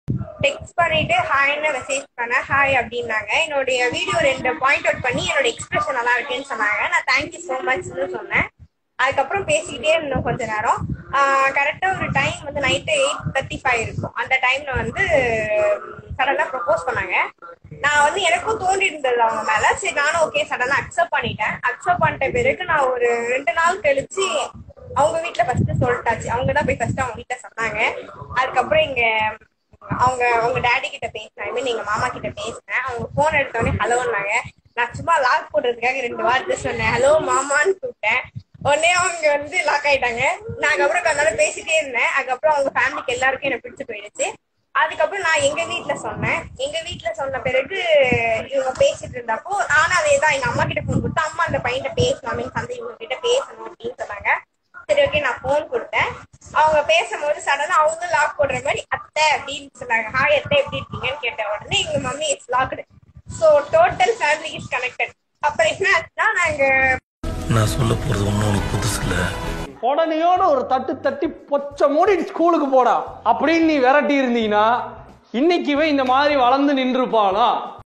text பண்ணிட்டு ஹாய்னு message பண்ண hi அப்படின்னாங்க என்னுடைய வீடியோ ரெண்டு பாயிண்ட் அவுட் பண்ணி என்னோட எக்ஸ்பிரஷன் நல்லா இருக்குன்னு சொன்னாங்க நான் தேங்க்யூ ஸோ மச்னு சொன்னேன் அதுக்கப்புறம் பேசிக்கிட்டே இருந்தோம் கொஞ்ச நேரம் கரெக்டாக ஒரு டைம் வந்து நைட்டு எயிட் தேர்ட்டி ஃபைவ் இருக்கும் அந்த டைம்ல வந்து சடனாக ப்ரப்போஸ் பண்ணாங்க நான் வந்து எனக்கும் தோண்டி இருந்தது அவங்க மேல சரி நானும் ஓகே சடனாக அக்செப்ட் பண்ணிட்டேன் அக்செப்ட் பண்ணிட்ட பிறகு நான் ஒரு ரெண்டு நாள் கழிச்சு அவங்க வீட்ல ஃபர்ஸ்ட் சொல்லிட்டாச்சு அவங்க தான் போய் ஃபர்ஸ்ட் அவங்க வீட்ல சொன்னாங்க அதுக்கப்புறம் இங்க அவங்க அவங்க டேடி கிட்ட பேசினேன் ஐ மீன் எங்க மாமா கிட்ட பேசினேன் அவங்க போன் எடுத்தோடனே ஹலோன்னாங்க நான் சும்மா லாக் போடுறதுக்காக ரெண்டு வார்த்தை சொன்னேன் ஹலோ மாமான்னு கூப்பிட்டேன் உடனே அவங்க வந்து லாக் ஆயிட்டாங்க நான் அதுக்கப்புறம் கொஞ்ச நேரம் பேசிட்டே இருந்தேன் அதுக்கப்புறம் அவங்க ஃபேமிலிக்கு எல்லாருக்கும் எனக்கு பிடிச்சு போயிடுச்சு அதுக்கப்புறம் நான் எங்க வீட்ல சொன்னேன் எங்க வீட்ல சொன்ன பிறகு இவங்க பேசிட்டு இருந்தப்போ நானும் அதே தான் எங்க அம்மா கிட்ட போன் கொடுத்து அம்மா அந்த பையன்கிட்ட பேசணும் மீன் சந்தை இவங்க கிட்ட பேசணும் அப்படின்னு சொன்னாங்க சரி ஓகே நான் போன் கொடுத்தேன் அவங்க பேசும்போது சடனா அவங்க லாக் போடுற மாதிரி அத்தை அப்படின்னு சொன்னாங்க ஹாய் அத்தை எப்படி இருக்கீங்கன்னு கேட்ட உடனே எங்க mummy it's locked so total family is connected அப்புறம் என்ன ஆச்சுன்னா நாங்க நான் சொல்ல போறது ஒன்னும் உனக்கு புதுசு இல்லை உடனேயோட ஒரு தட்டு தட்டி பொச்ச மூடி ஸ்கூலுக்கு போடா அப்படின்னு நீ விரட்டி இருந்தீங்கன்னா இன்னைக்குவே இந்த மாதிரி வளர்ந்து நின்றுப்பானா